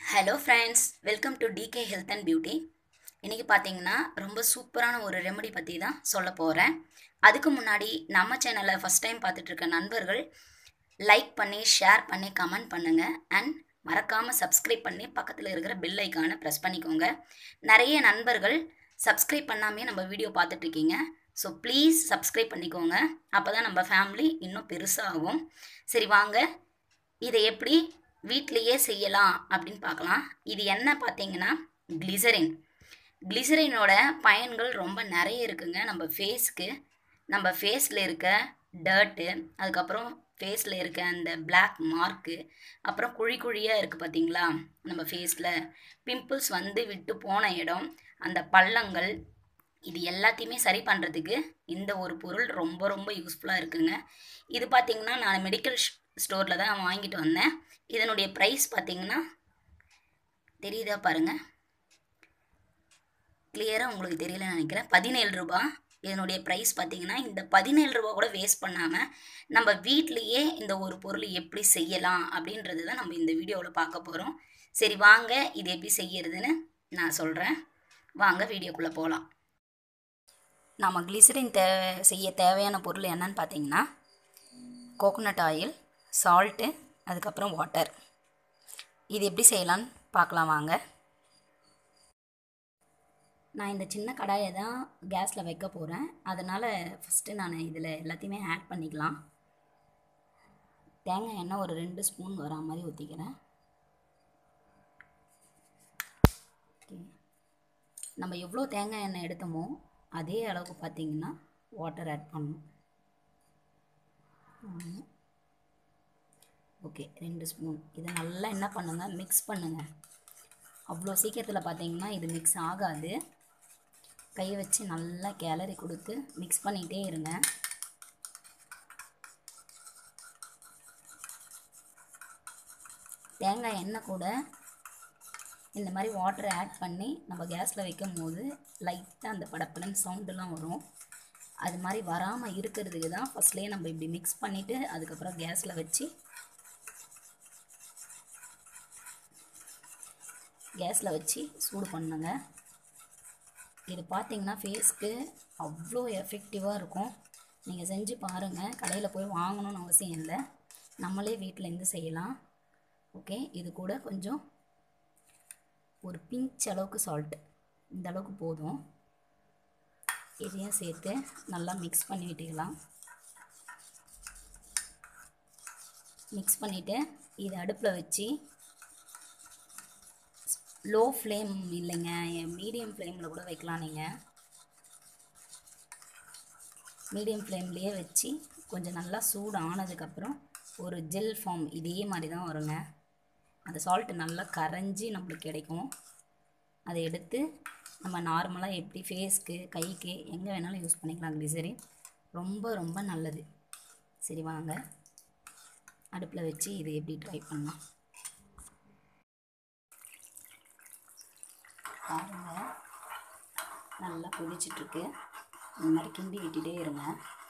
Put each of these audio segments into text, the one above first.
hello friends welcome to TK health and beauty இன்றைக்கி பார்த்தீங்கன்னா ரொம்ப சூப்பரான ஒரு ரெமெடி பற்றி தான் சொல்ல போகிறேன் அதுக்கு முன்னாடி நம்ம சேனலை ஃபஸ்ட் டைம் பார்த்துட்டு இருக்க நண்பர்கள் லைக் பண்ணி ஷேர் பண்ணி கமெண்ட் பண்ணுங்கள் அண்ட் மறக்காமல் சப்ஸ்கிரைப் பண்ணி பக்கத்தில் இருக்கிற பெல் ஐக்கானை ப்ரெஸ் பண்ணிக்கோங்க நிறைய நண்பர்கள் சப்ஸ்கிரைப் பண்ணாமே நம்ம வீடியோ பார்த்துட்ருக்கீங்க ஸோ ப்ளீஸ் சப்ஸ்கிரைப் பண்ணிக்கோங்க அப்போ தான் நம்ம ஃபேமிலி இன்னும் பெருசாகும் சரி வாங்க இதை எப்படி வீட்டிலையே செய்யலாம் அப்படின்னு பார்க்கலாம் இது என்ன பார்த்தீங்கன்னா கிளிசரின் கிளிசரினோட பயன்கள் ரொம்ப நிறைய இருக்குங்க நம்ம ஃபேஸ்க்கு நம்ம ஃபேஸில் இருக்க டர்ட்டு அதுக்கப்புறம் ஃபேஸில் இருக்க அந்த பிளாக் மார்க்கு அப்புறம் குழி குழியாக இருக்குது பார்த்தீங்களா நம்ம ஃபேஸில் பிம்பிள்ஸ் வந்து விட்டு போன இடம் அந்த பள்ளங்கள் இது எல்லாத்தையுமே சரி பண்ணுறதுக்கு இந்த ஒரு பொருள் ரொம்ப ரொம்ப யூஸ்ஃபுல்லாக இருக்குங்க இது பார்த்திங்கன்னா நான் மெடிக்கல் ஸ்டோரில் தான் வாங்கிட்டு வந்தேன் இதனுடைய ப்ரைஸ் பார்த்திங்கன்னா தெரியுதா பாருங்கள் கிளியராக உங்களுக்கு தெரியலன்னு நினைக்கிறேன் பதினேழு ரூபா இதனுடைய ப்ரைஸ் பார்த்திங்கன்னா இந்த பதினேழு ரூபா கூட வேஸ்ட் பண்ணாமல் நம்ம வீட்லேயே இந்த ஒரு பொருள் எப்படி செய்யலாம் அப்படின்றது தான் நம்ம இந்த வீடியோவில் பார்க்க போகிறோம் சரி வாங்க இது எப்படி செய்யறதுன்னு நான் சொல்கிறேன் வாங்க வீடியோக்குள்ளே போகலாம் நாம் கிளிசரின் தே செய்ய தேவையான பொருள் என்னன்னு பார்த்தீங்கன்னா கோகோனட் ஆயில் சால்ட்டு அதுக்கப்புறம் வாட்டர் இது எப்படி செய்யலான்னு பார்க்கலாம் வாங்க நான் இந்த சின்ன கடாயை தான் கேஸில் வைக்க போகிறேன் அதனால் ஃபஸ்ட்டு நான் இதில் எல்லாத்தையுமே ஆட் பண்ணிக்கலாம் தேங்காய் எண்ணெய் ஒரு ரெண்டு ஸ்பூன் வரா மாதிரி ஊற்றிக்கிறேன் ஓகே நம்ம எவ்வளோ தேங்காய் எண்ணெய் எடுத்தோமோ அதே அளவுக்கு பார்த்திங்கன்னா வாட்டர் ஆட் பண்ணணும் ஓகே ரெண்டு ஸ்பூன் இதை நல்லா என்ன பண்ணுங்கள் மிக்ஸ் பண்ணுங்கள் அவ்வளோ சீக்கிரத்தில் பார்த்தீங்கன்னா இது மிக்ஸ் ஆகாது கையை வச்சு நல்லா கேலரி கொடுத்து மிக்ஸ் பண்ணிகிட்டே இருங்க தேங்காய் எண்ணெய் கூட இந்த மாதிரி வாட்டரை ஆட் பண்ணி நம்ம கேஸில் வைக்கும் போது லைட்டாக அந்த படப்படன்னு சவுண்டுலாம் வரும் அது மாதிரி வராமல் இருக்கிறதுக்கு தான் ஃபஸ்ட்லேயே நம்ம இப்படி மிக்ஸ் பண்ணிவிட்டு அதுக்கப்புறம் கேஸில் வச்சு கேஸில் வச்சு சூடு பண்ணுங்க இது பார்த்திங்கன்னா ஃபேஸ்க்கு அவ்வளோ எஃபெக்டிவாக இருக்கும் நீங்கள் செஞ்சு பாருங்கள் கடையில் போய் வாங்கணும்னு அவசியம் இல்லை நம்மளே வீட்டிலேருந்து செய்யலாம் ஓகே இது கூட கொஞ்சம் ஒரு பிஞ்ச் அளவுக்கு சால்ட் இந்த அளவுக்கு போதும் இதையும் சேர்த்து நல்லா மிக்ஸ் பண்ணி விட்டுக்கலாம் மிக்ஸ் பண்ணிவிட்டு இதை அடுப்பில் வச்சு லோ ஃப்ளேம் இல்லைங்க மீடியம் ஃப்ளேமில் கூட வைக்கலாம் நீங்கள் மீடியம் ஃப்ளேம்லேயே வச்சு கொஞ்சம் நல்லா சூடு ஆனதுக்கப்புறம் ஒரு ஜெல் ஃபார்ம் இதே மாதிரி தான் வருங்க அந்த சால்ட்டு நல்லா கரைஞ்சி நம்மளுக்கு கிடைக்கும் அதை எடுத்து நம்ம நார்மலாக எப்படி ஃபேஸ்க்கு கைக்கு எங்கே வேணாலும் யூஸ் பண்ணிக்கலாம் கிளிசரின் ரொம்ப ரொம்ப நல்லது சரி வாங்க அடுப்பில் வச்சு இது எப்படி ட்ரை பண்ணலாம் பாருங்கள் நல்லா கொதிச்சிட்ருக்கு இந்த மாதிரி கிண்டி விட்டுட்டே இருங்க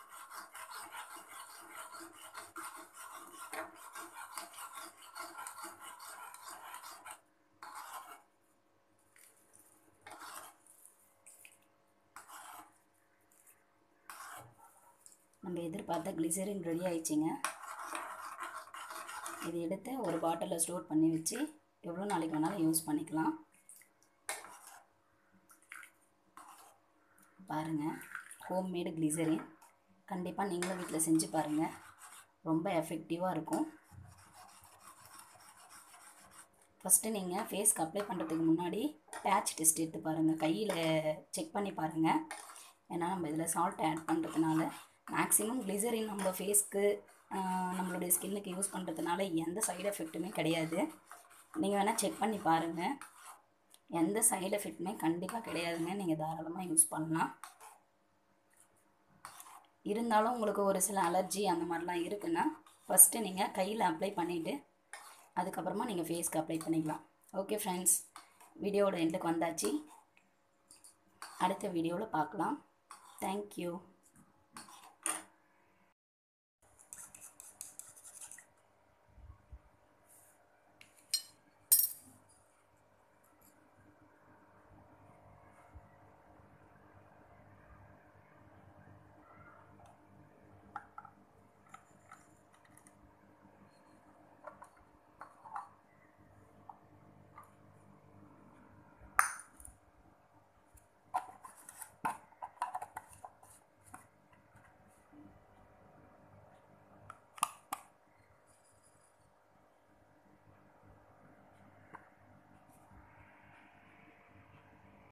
நம்ம எதிர்பார்த்த கிளிசரின் ரெடி ஆயிடுச்சுங்க இது எடுத்து ஒரு பாட்டிலில் ஸ்டோர் பண்ணி வச்சு எவ்வளோ நாளைக்கு வேணாலும் யூஸ் பண்ணிக்கலாம் பாருங்கள் ஹோம்மேடு கிளிசரின் கண்டிப்பாக நீங்களும் வீட்டில் செஞ்சு பாருங்கள் ரொம்ப எஃபெக்டிவாக இருக்கும் ஃபஸ்ட்டு நீங்கள் ஃபேஸ்க்கு அப்ளை பண்ணுறதுக்கு முன்னாடி பேட்ச் டெஸ்ட் எடுத்து பாருங்கள் கையில் செக் பண்ணி பாருங்கள் ஏன்னா நம்ம இதில் சால்ட் ஆட் பண்ணுறதுனால மேக்ஸிமம் கிளிசரின் நம்ம ஃபேஸ்க்கு நம்மளுடைய ஸ்கின்னுக்கு யூஸ் பண்ணுறதுனால எந்த சைடு எஃபெக்ட்டுமே கிடையாது நீங்கள் வேணால் செக் பண்ணி பாருங்கள் எந்த சைடு எஃபெக்ட்டுமே கண்டிப்பாக கிடையாதுங்க நீங்கள் தாராளமாக யூஸ் பண்ணலாம் இருந்தாலும் உங்களுக்கு ஒரு சில அலர்ஜி அந்த மாதிரிலாம் இருக்குன்னா ஃபஸ்ட்டு நீங்கள் கையில் அப்ளை பண்ணிவிட்டு அதுக்கப்புறமா நீங்கள் ஃபேஸ்க்கு அப்ளை பண்ணிக்கலாம் ஓகே ஃப்ரெண்ட்ஸ் வீடியோவோட எண்டுக்கு வந்தாச்சு அடுத்த வீடியோவில் பார்க்கலாம் தேங்க்யூ